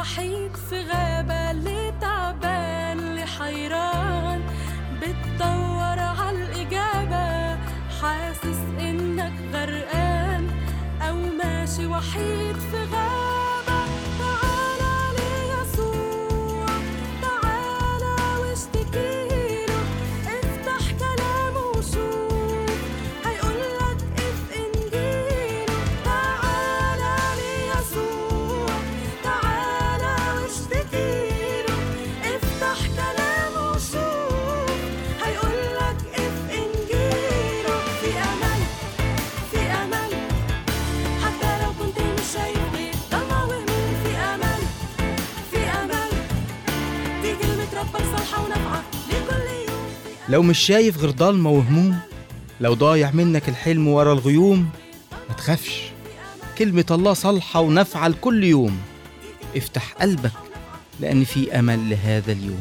وحيد في غابة اللي تعبان اللي حيران بتدور عالإجابة حاسس إنك غرقان أو ماشي وحيد في غابة تعالى ليسوع تعالى واشتكيله افتح كلامه وشوف هيقولك اف انجيله تعالى ليسوع تعالى واشتكيله افتح كلامه وشوف هيقولك اف انجيله في امل في امل حتى لو كنت مش شايف غير ضلمة وهموم في امل في امل دي كلمة ربك صالحة ونافعة لكل يوم لو مش شايف غير ضلمة وهموم لو ضايع منك الحلم ورا الغيوم ما تخافش كلمة الله صالحة ونافعة لكل يوم افتح قلبك لأن في أمل لهذا اليوم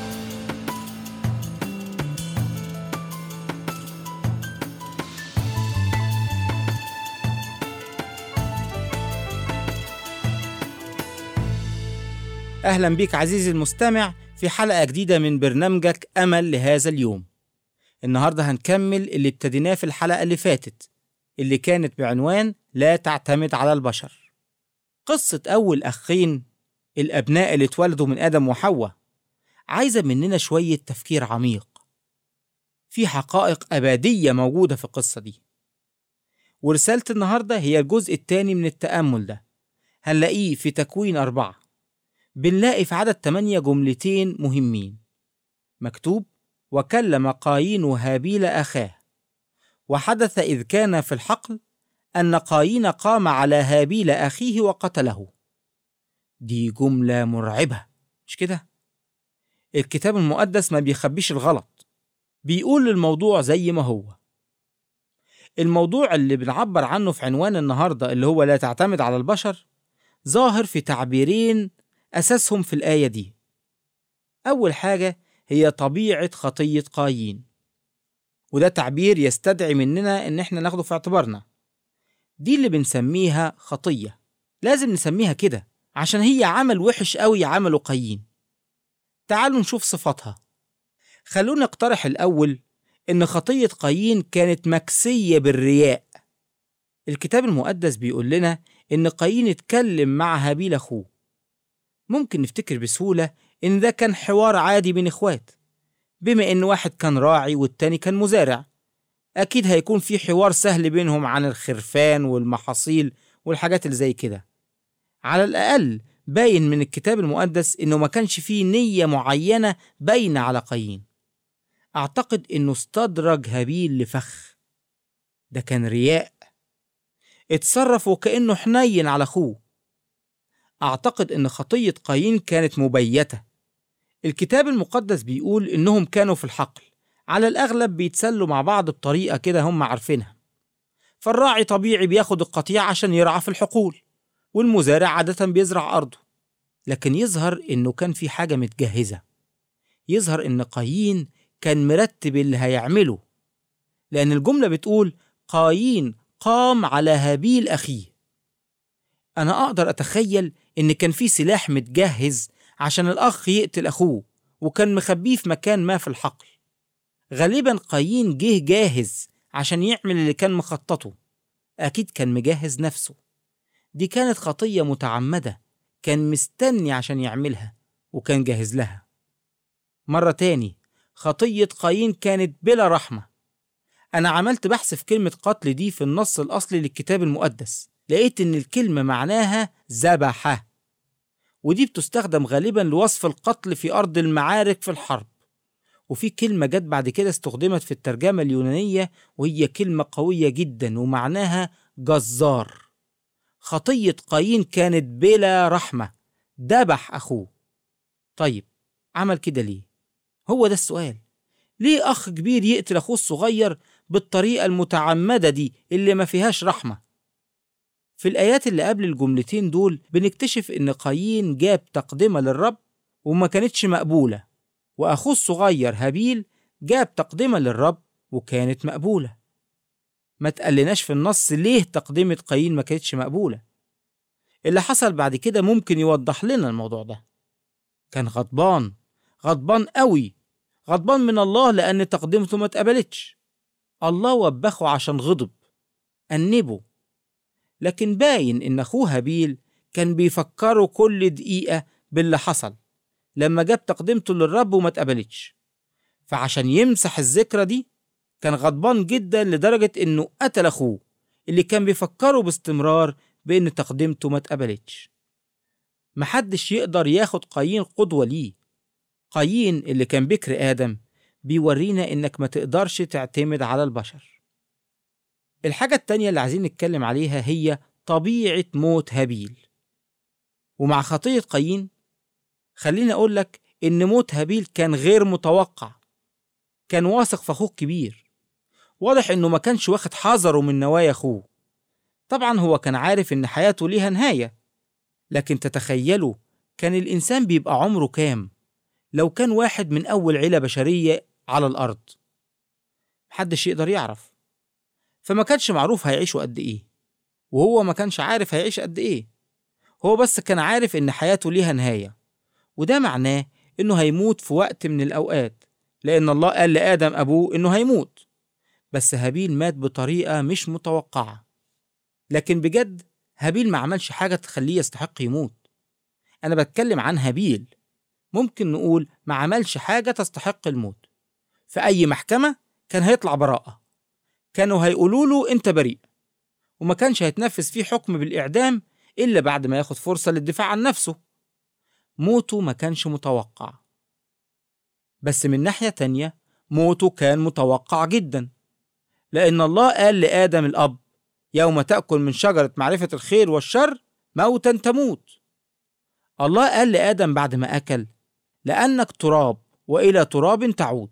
أهلا بيك عزيزي المستمع في حلقة جديدة من برنامجك أمل لهذا اليوم النهاردة هنكمل اللي ابتديناه في الحلقة اللي فاتت اللي كانت بعنوان لا تعتمد على البشر قصة أول أخين الأبناء اللي اتولدوا من آدم وحواء عايزة مننا شوية تفكير عميق في حقائق أبدية موجودة في القصة دي ورسالة النهاردة هي الجزء الثاني من التأمل ده هنلاقيه في تكوين أربعة بنلاقي في عدد 8 جملتين مهمين مكتوب وكلم قايين هابيل أخاه وحدث إذ كان في الحقل أن قايين قام على هابيل أخيه وقتله دي جملة مرعبة مش كده؟ الكتاب المقدس ما بيخبيش الغلط بيقول الموضوع زي ما هو الموضوع اللي بنعبر عنه في عنوان النهاردة اللي هو لا تعتمد على البشر ظاهر في تعبيرين أساسهم في الآية دي أول حاجة هي طبيعة خطية قايين وده تعبير يستدعي مننا إن إحنا ناخده في اعتبارنا دي اللي بنسميها خطية لازم نسميها كده عشان هي عمل وحش قوي عمله قايين تعالوا نشوف صفاتها خلونا نقترح الأول إن خطية قايين كانت مكسية بالرياء الكتاب المقدس بيقول لنا إن قايين اتكلم مع هابيل أخوه ممكن نفتكر بسهولة إن ده كان حوار عادي بين إخوات بما إن واحد كان راعي والتاني كان مزارع أكيد هيكون في حوار سهل بينهم عن الخرفان والمحاصيل والحاجات اللي زي كده على الأقل باين من الكتاب المقدس إنه ما كانش فيه نية معينة باينة على قايين أعتقد إنه استدرج هابيل لفخ ده كان رياء اتصرف وكأنه حنين على أخوه أعتقد إن خطية قايين كانت مبيتة. الكتاب المقدس بيقول إنهم كانوا في الحقل، على الأغلب بيتسلوا مع بعض بطريقة كده هم عارفينها. فالراعي طبيعي بياخد القطيع عشان يرعى في الحقول، والمزارع عادة بيزرع أرضه. لكن يظهر إنه كان في حاجة متجهزة. يظهر إن قايين كان مرتب اللي هيعمله. لأن الجملة بتقول قايين قام على هابيل أخيه. أنا أقدر أتخيل إن كان في سلاح متجهز عشان الأخ يقتل أخوه وكان مخبيه في مكان ما في الحقل غالبا قايين جه جاهز عشان يعمل اللي كان مخططه أكيد كان مجهز نفسه دي كانت خطية متعمدة كان مستني عشان يعملها وكان جاهز لها مرة تاني خطية قايين كانت بلا رحمة أنا عملت بحث في كلمة قتل دي في النص الأصلي للكتاب المقدس لقيت إن الكلمة معناها ذبح ودي بتستخدم غالبا لوصف القتل في أرض المعارك في الحرب وفي كلمة جت بعد كده استخدمت في الترجمة اليونانية وهي كلمة قوية جدا ومعناها جزار خطية قايين كانت بلا رحمة ذبح أخوه طيب عمل كده ليه؟ هو ده السؤال ليه أخ كبير يقتل أخوه الصغير بالطريقة المتعمدة دي اللي ما فيهاش رحمة؟ في الآيات اللي قبل الجملتين دول بنكتشف إن قايين جاب تقدمة للرب وما كانتش مقبولة وأخوه الصغير هابيل جاب تقدمة للرب وكانت مقبولة ما تقلناش في النص ليه تقدمة قايين ما كانتش مقبولة اللي حصل بعد كده ممكن يوضح لنا الموضوع ده كان غضبان غضبان قوي غضبان من الله لأن تقدمته ما اتقبلتش الله وبخه عشان غضب أنبه لكن باين إن أخوه هابيل كان بيفكره كل دقيقة باللي حصل لما جاب تقدمته للرب وما اتقبلتش فعشان يمسح الذكرى دي كان غضبان جدا لدرجة إنه قتل أخوه اللي كان بيفكره باستمرار بإن تقدمته ما اتقبلتش محدش يقدر ياخد قايين قدوة ليه قايين اللي كان بكر آدم بيورينا إنك ما تقدرش تعتمد على البشر الحاجة التانية اللي عايزين نتكلم عليها هي طبيعة موت هابيل ومع خطية قايين خليني أقول لك إن موت هابيل كان غير متوقع كان واثق في أخوه الكبير واضح إنه ما كانش واخد حذره من نوايا أخوه طبعا هو كان عارف إن حياته ليها نهاية لكن تتخيلوا كان الإنسان بيبقى عمره كام لو كان واحد من أول عيلة بشرية على الأرض محدش يقدر يعرف فما كانش معروف هيعيشوا قد إيه وهو ما كانش عارف هيعيش قد إيه هو بس كان عارف إن حياته ليها نهاية وده معناه إنه هيموت في وقت من الأوقات لأن الله قال لآدم أبوه إنه هيموت بس هابيل مات بطريقة مش متوقعة لكن بجد هابيل ما عملش حاجة تخليه يستحق يموت أنا بتكلم عن هابيل ممكن نقول ما عملش حاجة تستحق الموت في أي محكمة كان هيطلع براءة كانوا هيقولوا له أنت بريء وما كانش هيتنفذ فيه حكم بالإعدام إلا بعد ما ياخد فرصة للدفاع عن نفسه موته ما كانش متوقع بس من ناحية تانية موته كان متوقع جدا لأن الله قال لآدم الأب يوم تأكل من شجرة معرفة الخير والشر موتا تموت الله قال لآدم بعد ما أكل لأنك تراب وإلى تراب تعود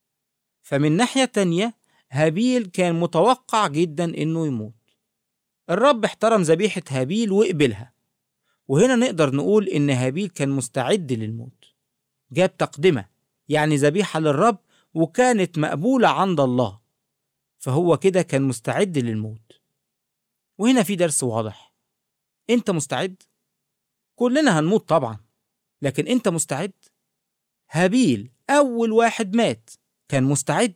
فمن ناحية تانية هابيل كان متوقع جدا إنه يموت الرب احترم ذبيحة هابيل وقبلها وهنا نقدر نقول إن هابيل كان مستعد للموت جاب تقدمة يعني ذبيحة للرب وكانت مقبولة عند الله فهو كده كان مستعد للموت وهنا في درس واضح انت مستعد كلنا هنموت طبعا لكن انت مستعد هابيل اول واحد مات كان مستعد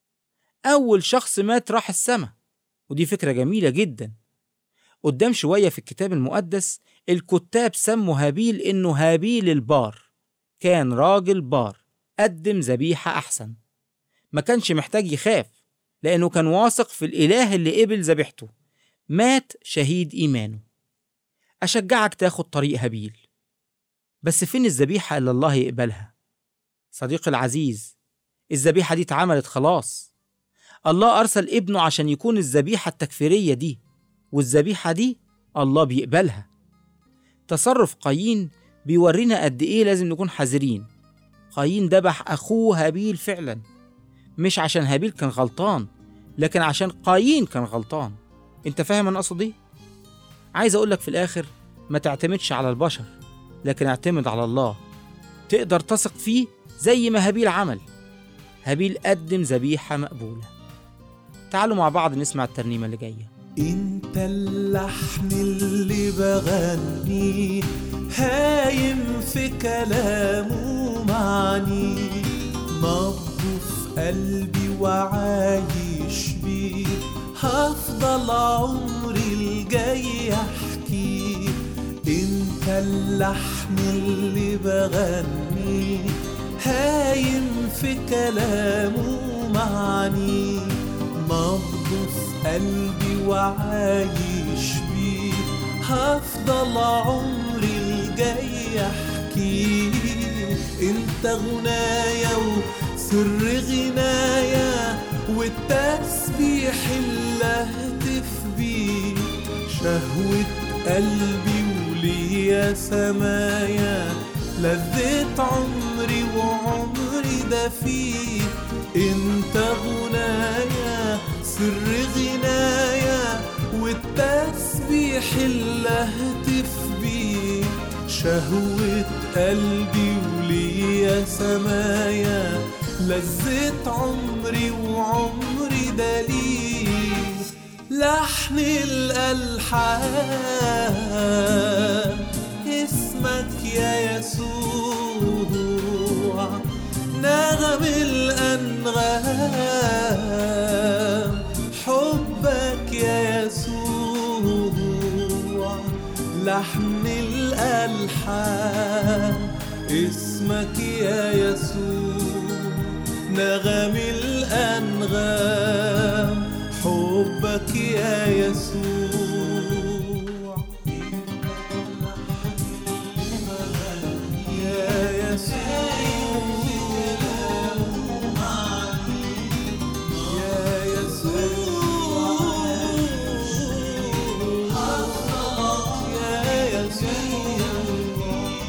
اول شخص مات راح السماء ودي فكرة جميلة جدا قدام شوية في الكتاب المقدس الكتاب سموا هابيل انه هابيل البار كان راجل بار قدم ذبيحة احسن ما كانش محتاج يخاف لانه كان واثق في الاله اللي قبل ذبيحته مات شهيد ايمانه اشجعك تاخد طريق هابيل بس فين الذبيحة اللي الله يقبلها صديقي العزيز الذبيحة دي اتعملت خلاص الله أرسل ابنه عشان يكون الذبيحة التكفيرية دي والذبيحة دي الله بيقبلها تصرف قايين بيورينا قد إيه لازم نكون حذرين قايين ذبح أخوه هابيل فعلا مش عشان هابيل كان غلطان لكن عشان قايين كان غلطان انت فاهم انا اقصد ايه عايز اقولك في الاخر ما تعتمدش على البشر لكن اعتمد على الله تقدر تثق فيه زي ما هابيل عمل هابيل قدم ذبيحة مقبولة تعالوا مع بعض نسمع الترنيمة اللي جاية انت اللحن اللي بغني هايم في كلامه معني نبضه في قلبي وعايش بيه هفضل عمري الجاي احكي انت اللحن اللي بغني هايم في كلامه معني نبضه في قلبي وعايش بيه هفضل عمري الجاي احكي انت غنايا وسر غنايا والتسبيح اللي اهتف بيه شهوة قلبي وليا سمايا لذة عمري وعمري ده فيه انت غنايا سر غنايا والتسبيح اللي اهتف بيه شهوة قلبي وليا سمايا لذة عمري وعمري ده ليه لحن الألحان اسمك يا يسوع نغم الأنغام حبك يا يسوع لحن الألحان اسمك يا يسوع نغم الأنغام حبك يا يسوع يا يسوع يا يسوع يا يسوع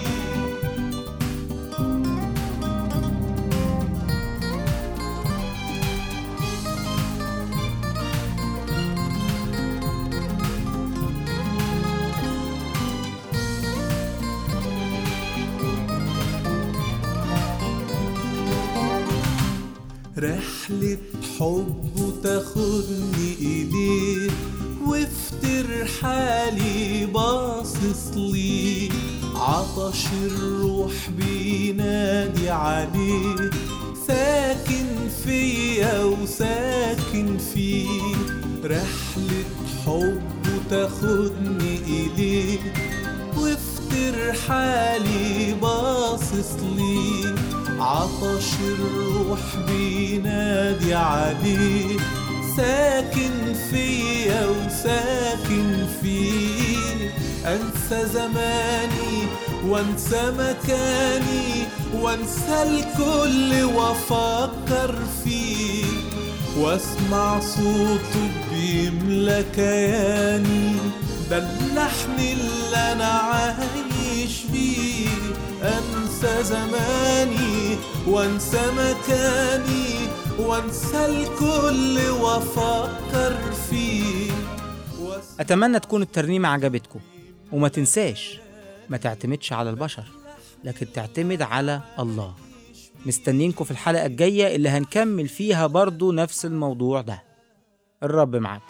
رحلة حب تاخدني إليه وافتر حالي باصص لي عطش الروح بينادي عليه ساكن فيا وساكن فيه رحلة حب تاخدني إليه وافتر حالي باصص لي عطش الروح بينادي عليه ساكن فيا وساكن فيه انسى زماني وانسى مكاني وانسى الكل وافكر فيه واسمع صوته بيملى كياني ده اللحن اللي انا عايش بيه انسى زماني وانسى مكاني وانسى الكل وافكر فيه وأس- أتمنى تكون الترنيمة عجبتكم وما تنساش ما تعتمدش على البشر لكن تعتمد على الله مستنينكم في الحلقة الجاية اللي هنكمل فيها برضو نفس الموضوع ده الرب معاكم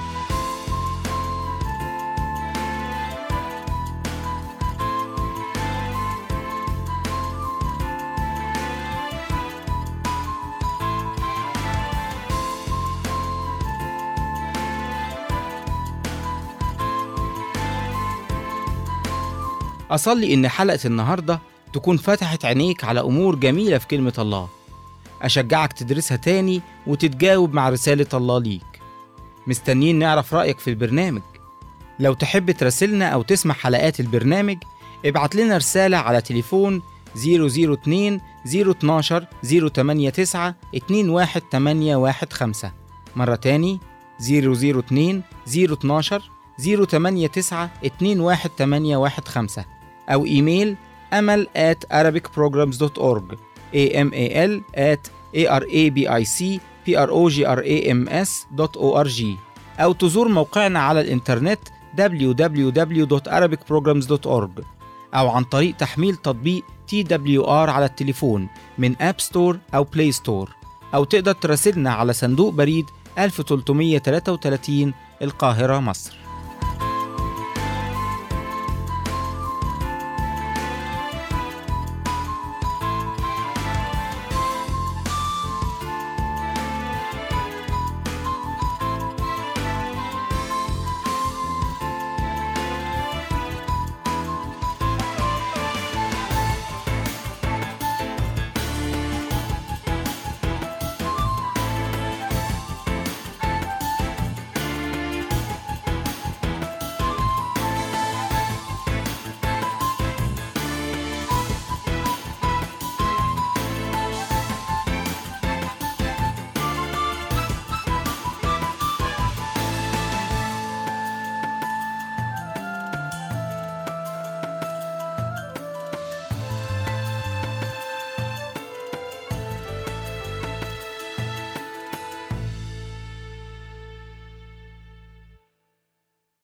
أصلي إن حلقة النهاردة تكون فتحت عينيك على أمور جميلة في كلمة الله أشجعك تدرسها تاني وتتجاوب مع رسالة الله ليك مستنيين نعرف رأيك في البرنامج لو تحب تراسلنا أو تسمع حلقات البرنامج ابعت لنا رسالة على تليفون 002 012 089 21815 مرة تاني 002 012 089 21815 أو إيميل أمل at arabicprograms.org amal at arabicprograms.org أو تزور موقعنا على الإنترنت www.arabicprograms.org أو عن طريق تحميل تطبيق TWR على التليفون من أب ستور أو بلاي ستور أو تقدر تراسلنا على صندوق بريد 1333 القاهرة مصر